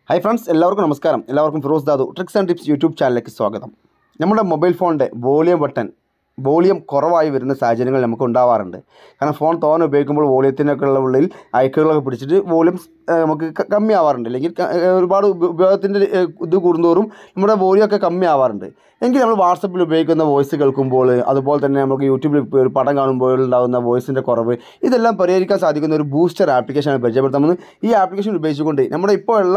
hi friends എല്ലാവർക്കും നമസ്കാരം എല്ലാവർക്കും Firoz Dadu tricks and tips YouTube ചാനലിലേക്ക് സ്വാഗതം നമ്മുടെ മൊബൈൽ ഫോണിൻ്റെ വോളിയം ബട്ടൺ വോളിയം കുറവായി വരുന്ന സാഹചര്യങ്ങൾ നമുക്ക് ഉണ്ടാവാറുണ്ട് കാരണം ഫോൺ തോനെ ഉപയോഗിക്കുമ്പോൾ വോളിയത്തിനൊക്കെ ഉള്ള ഉള്ളിൽ അയക്കുകളൊക്കെ പിടിച്ചിട്ട് വോളിയം നമുക്ക് ക- കമ്മിയാവാറുണ്ട് അല്ലെങ്കിൽ ക- ഏഹ് ഒരുപാട് ഉപ- ഉപയോഗത്തിൻ്റെ ഏഹ് ഇത് കൂടുന്തോറും നമ്മുടെ വോളിയം ഒക്കെ കമ്മിയാവാറുണ്ട് എങ്കിൽ നമ്മൾ വാട്സപ്പിൽ ഉപയോഗിക്കുന്ന വോയിസ് കേൾക്കുമ്പോൾ അതുപോലെ തന്നെ നമുക്ക് യൂട്യൂബിൽ ഇപ്പോൾ ഒരു പടം കാണുമ്പോൾ ഉണ്ടാകുന്ന വോയിസിൻ്റെ കുറവ് ഇതെല്ലാം പരിഹരിക്കാൻ സാധിക്കുന്ന ഒരു ബൂസ്റ്റർ ആപ്ലിക്കേഷനാണ് പരിചയപ്പെടുത്തുന്നത് ഈ ആപ്ലിക്കേഷൻ ഉപയോഗിച്ചുകൊണ്ട് നമ്മുടെ ഇപ്പോൾ ഉള്ള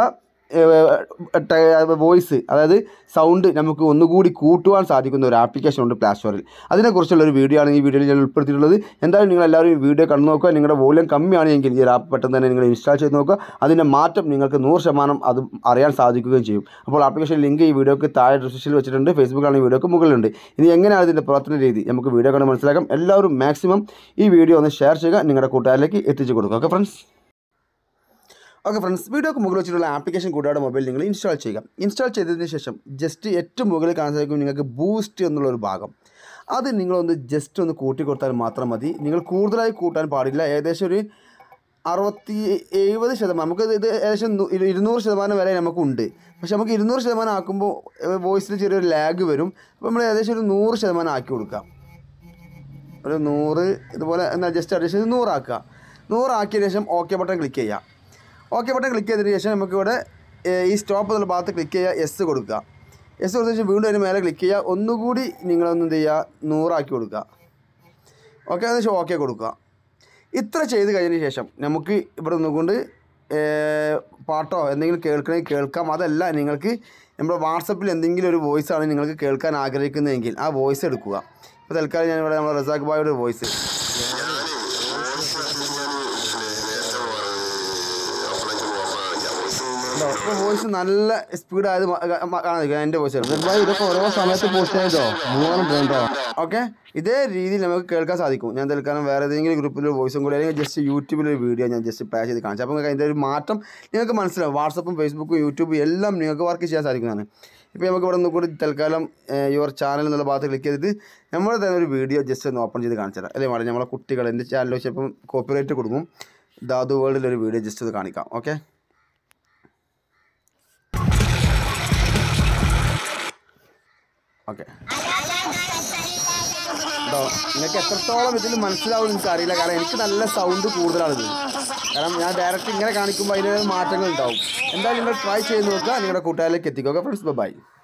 വോയിസ് അതായത് സൗണ്ട് നമുക്ക് ഒന്നുകൂടി കൂട്ടുവാൻ സാധിക്കുന്ന ഒരു ആപ്ലിക്കേഷൻ ഉണ്ട് പ്ലേ സ്റ്റോറിൽ അതിനെക്കുറിച്ചുള്ള ഒരു വീഡിയോ ആണ് ഈ വീഡിയോയിൽ ഞാൻ ഉൾപ്പെടുത്തിയിട്ടുള്ളത് എന്തായാലും നിങ്ങൾ എല്ലാവരും ഈ വീഡിയോ കണ്ടു നോക്കുക നിങ്ങളുടെ വോളിയം കമ്മിയാണെങ്കിൽ ഈ ഒരു ആപ്പ് പെട്ടെന്ന് തന്നെ നിങ്ങൾ ഇൻസ്റ്റാൾ ചെയ്ത് നോക്കുക അതിൻ്റെ മാറ്റം നിങ്ങൾക്ക് നൂറ് ശതമാനം അത് അറിയാൻ സാധിക്കുകയും ചെയ്യും അപ്പോൾ ആപ്ലിക്കേഷൻ ലിങ്ക് ഈ വീഡിയോക്ക് താഴെ ഡിസ്ക്രിപ്ഷനിൽ വെച്ചിട്ടുണ്ട് ഫേസ്ബുക്കിലാണ് ഈ വീഡിയോക്ക് മുകളിലുണ്ട് ഇനി എങ്ങനെയാണ് ഇതിൻ്റെ പ്രവർത്തന രീതി നമുക്ക് വീഡിയോ കണ്ട് മനസ്സിലാക്കാം എല്ലാവരും മാക്സിമം ഈ വീഡിയോ ഒന്ന് ഷെയർ ചെയ്യുക നിങ്ങളുടെ കൂട്ടുകാരിലേക്ക് എത്തിച്ചു കൊടുക്കുക ഓക്കെ ഫ്രണ്ട്സ് ഓക്കെ ഫ്രണ്ട്സ് വീഡിയോക്ക് മുകളിൽ വെച്ചിട്ടുള്ള ആപ്ലിക്കേഷൻ കൂടാതെ മൊബൈൽ നിങ്ങൾ ഇൻസ്റ്റാൾ ചെയ്യുക ഇൻസ്റ്റാൾ ചെയ്തതിന് ശേഷം ജസ്റ്റ് ഏറ്റവും മുകളിൽ കാണാൻ സാധിക്കും നിങ്ങൾക്ക് ബൂസ്റ്റ് എന്നുള്ളൊരു ഭാഗം അത് നിങ്ങളൊന്ന് ജസ്റ്റ് ഒന്ന് കൂട്ടി കൊടുത്താൽ മാത്രം മതി നിങ്ങൾ കൂടുതലായി കൂട്ടാൻ പാടില്ല ഏകദേശം ഒരു അറുപത്തി എഴുപത് ശതമാനം നമുക്ക് ഇത് ഏകദേശം നൂ- ഇരു- ഇരുന്നൂറ് ശതമാനം വരെ നമുക്കുണ്ട് പക്ഷെ നമുക്ക് ഇരുന്നൂറ് ശതമാനം ആക്കുമ്പോൾ വോയിസിൽ ചെറിയൊരു ലാഗ് വരും അപ്പോൾ നമ്മൾ ഏകദേശം ഒരു നൂറ് ശതമാനം ആക്കി കൊടുക്കാം ഒരു നൂറ് ഇതുപോലെ എന്നാൽ ജസ്റ്റ് അഡീഷൻ നൂറാക്കുക നൂറാക്കിയതിന് ശേഷം ഓക്കെ ബട്ടൺ ക്ലിക്ക് ചെയ്യുക ഓക്കെ ബട്ടൺ ക്ലിക്ക് ചെയ്തതിന് ശേഷം നമുക്കിവിടെ ഏഹ്, ഈ സ്റ്റോപ്പ് എന്നുള്ള ഭാഗത്ത് ക്ലിക്ക് ചെയ്യുക എസ് കൊടുക്കുക എസ് കൊടുത്ത ശേഷം വീണ്ടും അതിന് മേലെ ക്ലിക്ക് ചെയ്യുക ഒന്നുകൂടി നിങ്ങളൊന്ന് എന്ത് ചെയ്യുക നൂറാക്കി കൊടുക്കുക ഓക്കെ അതിന് ശേഷം ഓക്കെ കൊടുക്കുക ഇത്ര ചെയ്ത് കഴിഞ്ഞതിന് ശേഷം നമുക്ക് ഇവിടെ നിന്നുകൊണ്ട് ഏഹ്, പാട്ടോ എന്തെങ്കിലും കേൾക്കണമെങ്കിൽ കേൾക്കാം അതല്ല നിങ്ങൾക്ക് നമ്മുടെ വാട്സപ്പിൽ എന്തെങ്കിലും ഒരു വോയിസ് ആണ് നിങ്ങൾക്ക് കേൾക്കാൻ ആഗ്രഹിക്കുന്നതെങ്കിൽ ആ വോയിസ് എടുക്കുക ഇപ്പോൾ തൽക്കാലം ഞാനിവിടെ നമ്മുടെ റസാഖ് ബായുടെ ഒരു വോയിസ് ഇപ്പോൾ വോയിസ് നല്ല സ്പീഡായത് കാണാൻ എൻ്റെ വോയിസ് ഇതൊക്കെ ഓരോ സമയത്ത് പോസ്റ്റ് ചെയ്തോ മൂന്ന് പോയിട്ടോ ഓക്കെ ഇതേ രീതിയിൽ നമുക്ക് കേൾക്കാൻ സാധിക്കും ഞാൻ തൽക്കാലം വേറെ ഏതെങ്കിലും ഗ്രൂപ്പിൽ വോയിസും കൂടി അല്ലെങ്കിൽ ജസ്റ്റ് യൂട്യൂബിൽ ഒരു വീഡിയോ ഞാൻ ജസ്റ്റ് പ്ലേ ചെയ്ത് കാണിച്ചു അപ്പോൾ നിങ്ങൾക്ക് അതിൻ്റെ ഒരു മാറ്റം നിങ്ങൾക്ക് മനസ്സിലാവും വാട്സപ്പും ഫേസ്ബുക്കും യൂട്യൂബും എല്ലാം നിങ്ങൾക്ക് വർക്ക് ചെയ്യാൻ സാധിക്കുന്നതാണ് ഇപ്പോൾ നമുക്ക് ഇവിടെ നിന്ന് കൂടി തൽക്കാലം യുവർ ചാനൽ എന്നുള്ള ഭാഗത്ത് ക്ലിക്ക് ചെയ്തിട്ട് നമ്മൾ തന്നെ ഒരു വീഡിയോ ജസ്റ്റ് ഒന്ന് ഓപ്പൺ ചെയ്ത് കാണിച്ചു തരാം അല്ലേ മാഡം നമ്മളെ കുട്ടികൾ എൻ്റെ ചാനൽ വെച്ച് ഇപ്പം കോപ്പിറൈറ്റ് കൊടുക്കും ദാദു വേൾഡിൽ ഒരു വീഡിയോ ജസ്റ്റ് ഒന്ന് കാണിക്കാം ഓക്കെ ഓക്കെ കേട്ടോ നിങ്ങൾക്ക് എത്രത്തോളം ഇതിൽ മനസ്സിലാവും എനിക്ക് അറിയില്ല കാരണം എനിക്ക് നല്ല സൗണ്ട് കൂടുതലാണിത് കാരണം ഞാൻ ഡയറക്റ്റ് ഇങ്ങനെ കാണിക്കുമ്പോൾ അതിന് മാറ്റങ്ങൾ ഉണ്ടാവും എന്തായാലും നിങ്ങൾ ട്രൈ ചെയ്ത് നോക്കുക നിങ്ങളുടെ കൂട്ടുകാരിലേക്ക് എത്തിക്കുക ഫ്രണ്ട്സ് ബൈ